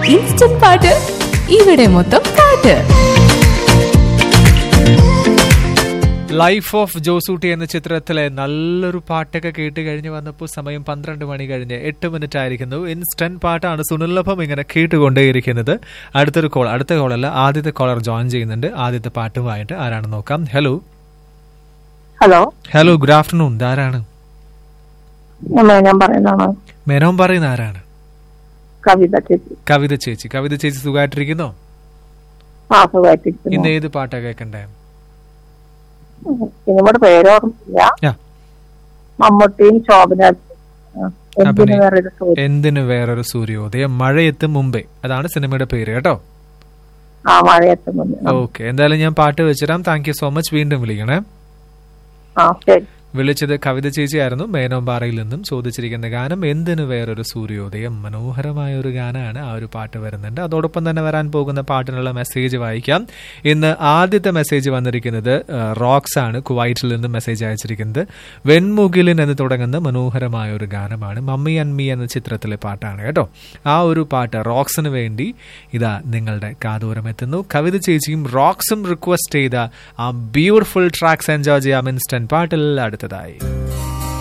Instant പാട്ട് ഇവിടെ മൊത്തം പാട്ട് ലൈഫ് ഓഫ് ജോസൂട്ടി എന്ന ചിത്രത്തിലെ നല്ലൊരു പാട്ടൊക്കെ കേട്ട് കഴിഞ്ഞ് വന്നപ്പോൾ സമയം പന്ത്രണ്ട് മണി കഴിഞ്ഞ് എട്ട് മിനിറ്റ് ആയിരിക്കുന്നു ഇൻസ്റ്റന്റ് പാട്ടാണ് സുനിലഭം ഇങ്ങനെ കേട്ടുകൊണ്ടേയിരിക്കുന്നത് അടുത്തൊരു കോൾ അടുത്ത കോളല്ല ആദ്യത്തെ കോളർ ജോയിൻ ചെയ്യുന്നുണ്ട് ആദ്യത്തെ പാട്ടുമായിട്ട് ആരാണ് നോക്കാം hello hello hello good afternoon ഇതാരാണ് ഞാൻ പറയുന്നതാണ് മെനോൻ പറയുന്ന ആരാണ് കവിത ചേച്ചി കവിത ചേച്ചി കവിത ചേച്ചി സുഖമായിട്ടിരിക്കുന്നോ ആ സുഖമായിട്ടിരിക്കുന്നു ഇന്ന് ഏത് പാട്ടാ കേൾക്കണ്ടേ സിനിമയുടെ പേരോർമ്മയില്ല ആ. മമ്മൂട്ടിയും ശോഭന ആ, എന്തിന് അഭിനയ- വേറൊരു സൂര്യ എന്തിന് വേറൊരു സൂര്യോദയം മഴയെത്തും മുമ്പേ അതാണ് സിനിമയുടെ പേര് കേട്ടോ ആ മഴയെത്തുന്നുണ്ട് ആ. ഓക്കെ എന്തായാലും ഞാൻ പാട്ട് വെച്ചിടാം താങ്ക് യു സോ മച്ച് വീണ്ടും വിളിക്കണേ ആ ശരി വിളിച്ചത് കവിത ചേച്ചിയായിരുന്നു മേനോമ്പാറയിൽ നിന്നും ചോദിച്ചിരിക്കുന്ന ഗാനം എന്തിനു വേറൊരു സൂര്യോദയം മനോഹരമായ ഒരു ഗാനമാണ് ആ ഒരു പാട്ട് വരുന്നുണ്ട് അതോടൊപ്പം തന്നെ വരാൻ പോകുന്ന പാട്ടിനുള്ള മെസ്സേജ് വായിക്കാം ഇന്ന് ആദ്യത്തെ മെസ്സേജ് വന്നിരിക്കുന്നത് ആ, റോക്സ് ആണ് കുവൈറ്റിൽ നിന്ന് മെസ്സേജ് അയച്ചിരിക്കുന്നത് വെൺമുകിലിൻ എന്ന് തുടങ്ങുന്ന മനോഹരമായ ഒരു ഗാനമാണ് മമ്മി ആൻഡ് മീ എന്ന ചിത്രത്തിലെ പാട്ടാണ് കേട്ടോ ആ ഒരു പാട്ട് റോക്സിന് വേണ്ടി ഇതാ നിങ്ങളുടെ കാതോരം എത്തുന്നു കവിത ചേച്ചിയും റോക്സും റിക്വസ്റ്റ് ചെയ്ത ആ ബ്യൂട്ടിഫുൾ ട്രാക്സ് എൻജോയ് ചെയ്യാം ഇൻസ്റ്റന്റ് പാട്ടിൽ അടുത്തതായി